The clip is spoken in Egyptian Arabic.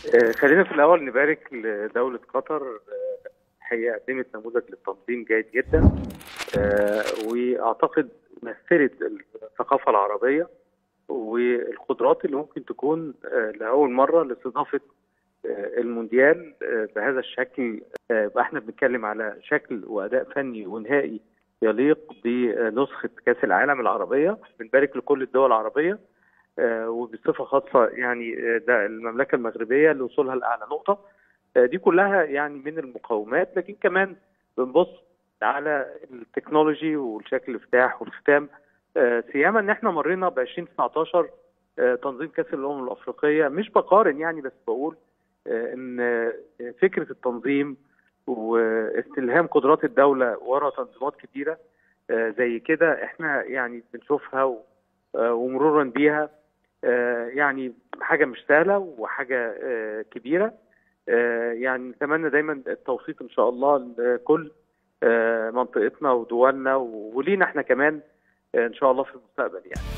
آه، خلينا في الاول نبارك لدوله قطر آه، هي قدمت نموذج للتنظيم جيد جدا آه، واعتقد مثلت الثقافه العربيه والقدرات اللي ممكن تكون آه، لاول مره لاستضافه آه، المونديال آه، بهذا الشكل آه، يبقى احنا بنتكلم على شكل واداء فني ونهائي يليق بنسخه كاس العالم العربيه بنبارك لكل الدول العربيه آه، وبصفه خاصه يعني آه، ده المملكه المغربيه لوصولها لاعلى نقطه آه، دي كلها يعني من المقومات لكن كمان بنبص على التكنولوجي والشكل الافتتاح والختام آه، سيما ان احنا مرينا ب 2019 آه، تنظيم كاس الامم الافريقيه مش بقارن يعني بس بقول آه، ان آه، فكره التنظيم واستلهام قدرات الدوله ورا تنظيمات كتيره آه، زي كده احنا يعني بنشوفها و- آه، ومرورا بيها آه، يعني حاجه مش سهله وحاجه آه، كبيره آه، يعني نتمنى دايما التوفيق ان شاء الله لكل آه، منطقتنا ودولنا ولينا احنا كمان آه، ان شاء الله في المستقبل يعني